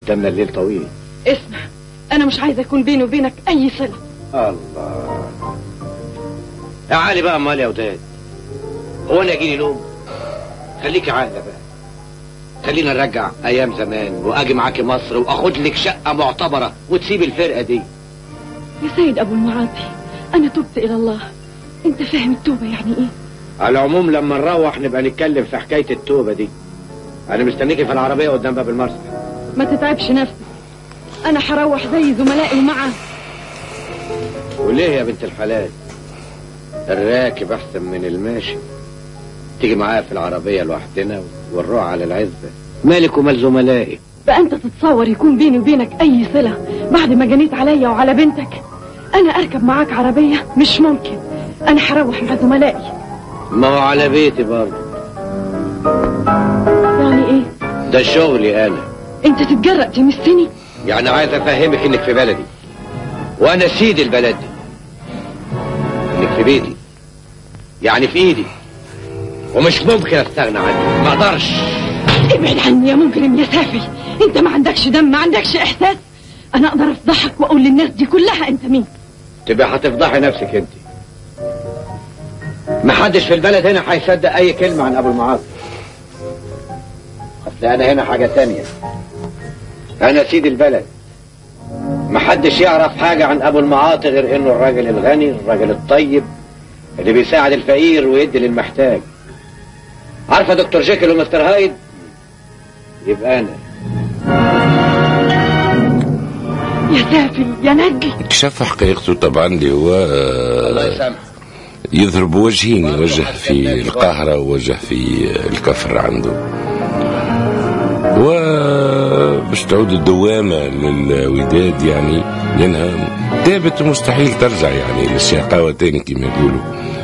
قدامنا الليل طويل اسمع انا مش عايزه يكون بيني وبينك اي صله الله يا علي بقى امال يا وداد هو انا يجيني نوم خليكي عاقله بقى خلينا نرجع ايام زمان واجي معاكي مصر واخد لك شقه معتبره وتسيب الفرقه دي يا سيد ابو المعاطي انا تبت الى الله انت فاهم التوبه يعني ايه على العموم لما نروح نبقى نتكلم في حكايه التوبه دي انا مستنيكي في العربيه قدام باب المرسى ما تتعبش نفسك انا هروح زي زملائي ومعه وليه يا بنت الحلال الراكب احسن من الماشي تيجي معايا في العربيه لوحدنا ونروح على العزبه مالك ومال زملائي بقى انت تتصور يكون بيني وبينك اي صله بعد ما جنيت عليا وعلى بنتك انا اركب معاك عربيه مش ممكن انا هروح مع زملائي ما هو على بيتي برضه يعني ايه ده شغلي انا انت تتجرأ تمسني يعني عايز افهمك انك في بلدي وانا سيد البلد دي انك في بيتي يعني في ايدي ومش ممكن استغنى عنك ما اقدرش ابعد عني يا مجرم يا سافي انت ما عندكش دم ما عندكش احساس انا اقدر افضحك واقول للناس دي كلها انت مين تبقى هتفضحي نفسك انت محدش في البلد هنا هيصدق اي كلمة عن ابو المعاصي اصل انا هنا حاجة تانية انا سيد البلد محدش يعرف حاجة عن ابو المعاطي غير انه الراجل الغني الراجل الطيب اللي بيساعد الفقير ويدي للمحتاج عارفة دكتور جيكل ومستر هايد يبقى انا يا سافي يا نجل اكتشف حقيقته طبعا اللي هو الله آه، يسامحك يضرب وجهين وجه في القاهرة ووجه في الكفر عنده وباش تعود الدوامة للوداد يعني لأنها تابت ومستحيل ترجع يعني للشقاوة تاني كما يقولوا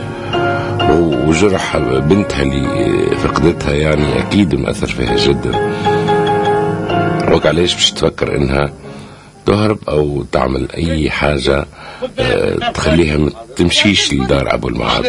وجرح بنتها اللي فقدتها يعني أكيد مأثر فيها جدا وعلاش باش تفكر إنها تهرب أو تعمل أي حاجة آه، تخليها ما تمشيش لدار أبو المعاطي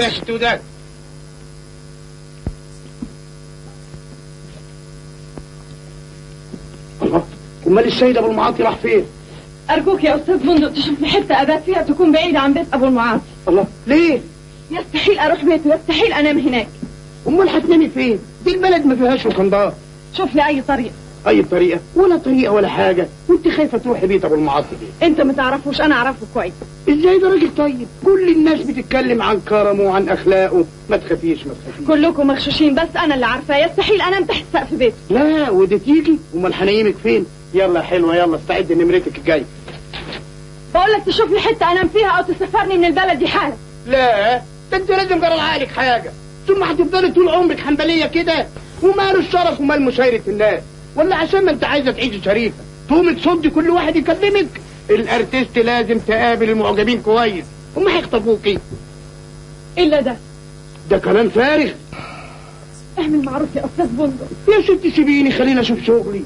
امال السيد ابو المعاطي راح فين ارجوك يا استاذ بندق تشوف لي حته ابات فيها تكون بعيده عن بيت ابو المعاصي الله ليه يستحيل اروح بيته يستحيل انام هناك امال هتنامي فين دي البلد ما فيهاش وكندار شوف لي اي طريقه اي طريقه ولا طريقه ولا حاجه وانت خايفه تروحي بيت ابو المعاطي ليه انت ما تعرفوش انا اعرفه كويس ازاي ده راجل طيب كل الناس بتتكلم عن كرمه وعن اخلاقه ما تخافيش ما تخافيش كلكم مغشوشين بس انا اللي عارفاه يستحيل انام تحت سقف بيته لا ودي تيجي امال هنيمك فين يلا يا حلوه يلا استعد نمرتك الجاي بقول لك تشوف لي حته انام فيها او تسفرني من البلد دي حالا لا ده انت لازم جرى عقلك حاجه ثم هتفضلي طول عمرك حنبليه كده وماله الشرف ومال مشايره الناس ولا عشان ما انت عايزه تعيشي شريفه تقومي تصدي كل واحد يكلمك الارتست لازم تقابل المعجبين كويس هم هيخطبوكي الا ده ده كلام فارغ اعمل معروف يا استاذ بندق يا ست سيبيني خليني اشوف شغلي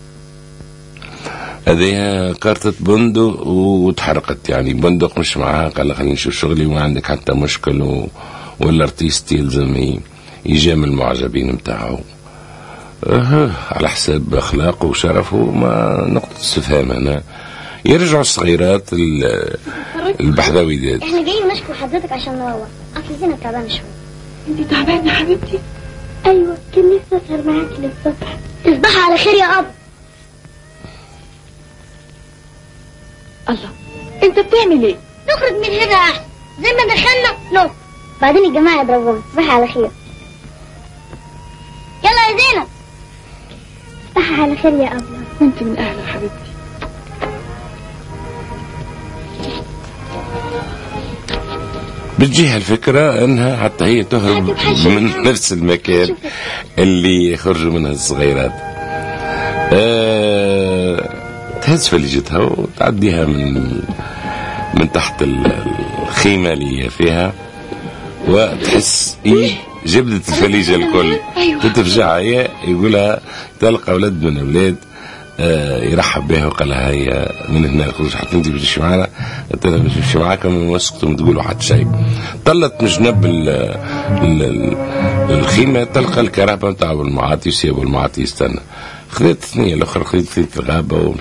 هذه كارتة بندق وتحرقت يعني بندق مش معاها قال لها خليني نشوف شغلي وما عندك حتى مشكل و... والارتيست يلزم ي- يجامل المعجبين متاعه أه على حساب اخلاقه وشرفه ما نقطة استفهام هنا يرجعوا الصغيرات ال- البحذاوي ديد احنا جايين نشكر حضرتك عشان نروح اصل زينب تعبانه شويه انت تعبانه يا حبيبتي ايوه كان نفسي اسهر معاكي للصبح تصبحي على خير يا اب الله انت بتعمل ايه نخرج من هنا احسن زي ما دخلنا نط بعدين الجماعه يضربونا تصبحي على خير يلا يا زينب تصبحي على خير يا ابله وانت من اهل حبيبتي بتجيها الفكرة انها حتى هي تهرب من نفس المكان اللي يخرجوا منها الصغيرات أه تهز فليجتها وتعديها من من تحت ال- الخيمة اللي هي فيها وتحس ايه جبدت الفليجة الكل تتفجع هي يقولها تلقى ولد من اولاد آه، يرحب بها وقال لها هي من هنا الخروج حتى انت بتمشي معنا قلت لها بتمشي معاكم ما سكتوا تقولوا حتى شيء طلت من جنب ال- ال- ال- الخيمه تلقى الكرهبه نتاع ابو المعاطي وسي ابو المعاطي يستنى خذت الثنيه الاخرى خذت ثنيه الغابه